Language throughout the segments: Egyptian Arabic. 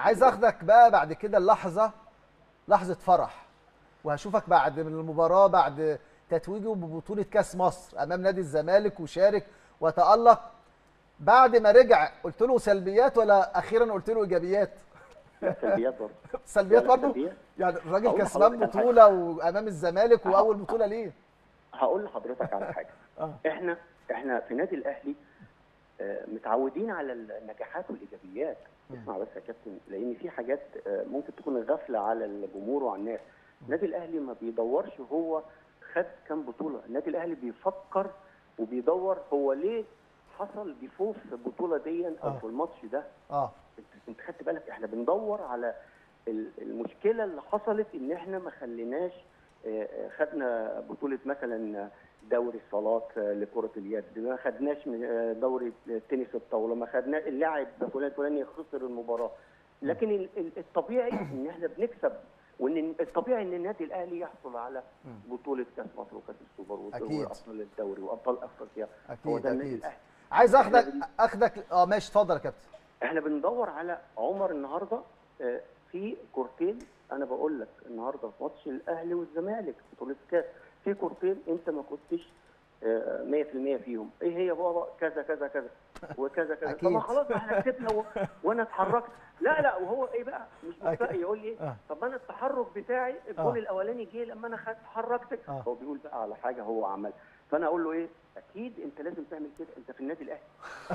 عايز اخدك بقى بعد كده اللحظه لحظه فرح وهشوفك بعد من المباراه بعد تتويجه ببطوله كاس مصر امام نادي الزمالك وشارك وتالق بعد ما رجع قلت له سلبيات ولا اخيرا قلت له ايجابيات لا، سلبيات برضه سلبيات لا، لا، برضه سلبيات. يعني الراجل أقول كسبان لحضرتك على بطوله وامام الزمالك واول بطوله ليه هقول لحضرتك على حاجه اه احنا احنا في نادي الاهلي آه، متعودين على النجاحات والايجابيات اسمع بس يا كابتن لان في حاجات آه، ممكن تكون غفله على الجمهور وعلى الناس النادي الاهلي ما بيدورش هو خد كام بطوله النادي الاهلي بيفكر وبيدور هو ليه حصل ديفو في البطوله دي او آه. في الماتش ده اه انت انت خدت بالك احنا بندور على ال- المشكله اللي حصلت ان احنا ما خليناش آه، آه، خدنا بطوله مثلا دوري الصالات آه، لكره اليد ما خدناش من- آه، دوري تنس الطاوله ما خدنا اللاعب فلان فلاني خسر المباراه لكن ال- ال- الطبيعي ان احنا بنكسب وان الطبيعي ان النادي الاهلي يحصل على بطوله كاس مصر وكاس السوبر والد- أكيد. وابطال الدوري وابطال افريقيا هو اكيد ده النادي اكيد الاهلي عايز إحنا اخدك بن- اخدك اه ماشي اتفضل يا كابتن احنا بندور على عمر النهارده آه، في كورتين انا بقول لك النهارده في ماتش الاهلي والزمالك بطوله كاس في كورتين انت ما كنتش آه، 100% فيهم ايه هي بابا كذا كذا كذا وكذا كذا أكيد. طب ما خلاص ما احنا كسبنا و... وانا اتحركت لا لا وهو ايه بقى مش أكيد. مستقي يقول لي آه. طب انا التحرك بطاعي الجول آه. الاولاني جه لما انا خدت اتحركت آه. هو بيقول بقى على حاجه هو عملها فانا اقول له ايه اكيد انت لازم تعمل كده انت في النادي الاهلي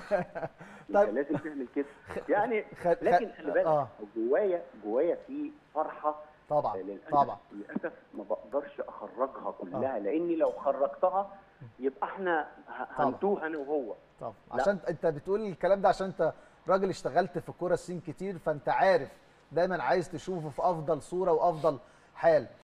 انت طيب. لازم تعمل كده يعني خل- لكن خل- خلي بالك آه. جوايا جوايا في فرحه طبعا للاسف طبعا للاسف ما بقدرش اخرجها كلها لاني لو خرجتها يبقى احنا ه- طبعا. هنتوه انا وهو طبعا لا. عشان انت بتقول الكلام ده عشان انت راجل اشتغلت في الكوره سنين كتير فانت عارف دايما عايز تشوفه في افضل صوره وافضل حال